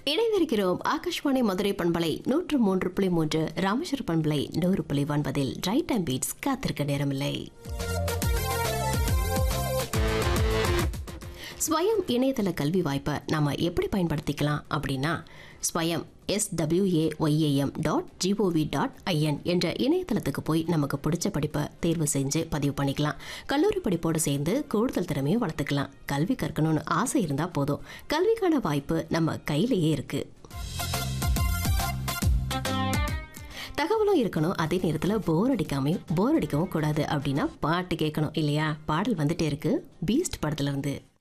இணைந்திருக்கிறோம் ஆகாஷ்வாணி மதுரை பண்பலை நூற்று மூன்று புள்ளி மூன்று ராமேஸ்வர பண்பலை நூறு புள்ளி ஒன்பதில் ரைட் அண்ட் பீட்ஸ் காத்திருக்க நேரமில்லை ஸ்வயம் இணையதள கல்வி வாய்ப்பை நம்ம எப்படி பயன்படுத்திக்கலாம் அப்படின்னா Swayam SWAYAM dot GOV dot IN என்ற இணையதளத்துக்கு போய் நமக்கு பிடிச்ச படிப்பை தேர்வு செஞ்சு பதிவு பண்ணிக்கலாம் கல்லூரி படிப்போடு சேர்ந்து கூடுதல் திறமையும் வளர்த்துக்கலாம் கல்வி கற்கணும்னு ஆசை இருந்தால் போதும் கல்விக்கான வாய்ப்பு நம்ம கையிலேயே இருக்கு தகவலும் இருக்கணும் அதே நேரத்தில் போர் அடிக்காமையும் போர் அடிக்கவும் கூடாது அப்படின்னா பாட்டு கேட்கணும் இல்லையா பாடல் வந்துட்டே இருக்கு பீஸ்ட் படத்துல இருந்து